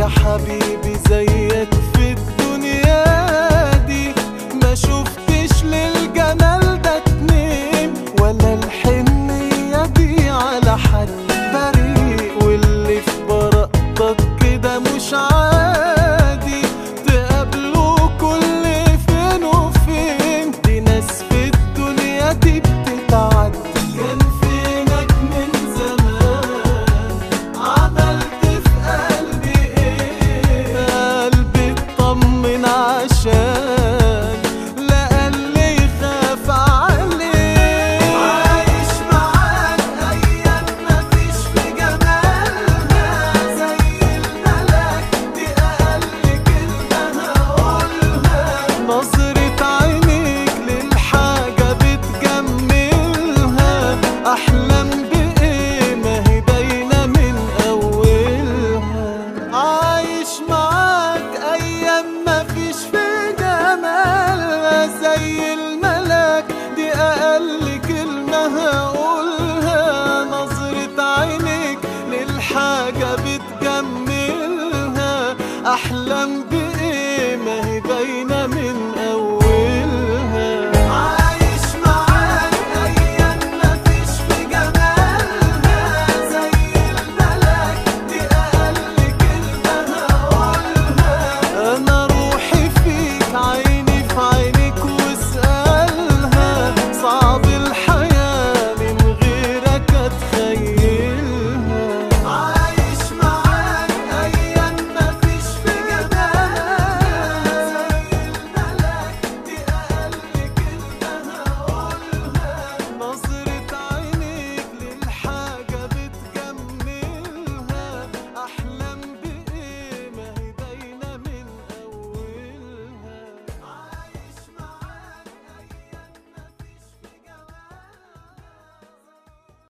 حبيبي زيك في الدنيا دي ما شفتش للجمال ده اتنين ولا الحنية دي على حد بريء واللي في براءتك كده مش عادي تقابله كل فين وفين دي ناس في الدنيا دي بتتعدي كان فينك من زمان عملت في قلبي ايه قلبي اطمن عشان لا اللي يخاف عليه عايش معاك ايام مفيش في جمالها زي الملاك دي اقل كلمه هقولها نظره عينيك للحاجه بتجملها احلام بايه ما هي باينه من اولها عايش معاك ايام مفيش في جمالها زي الملاك دي اقل كلمه هقولها نظره عينيك للحاجه بتجملها احلام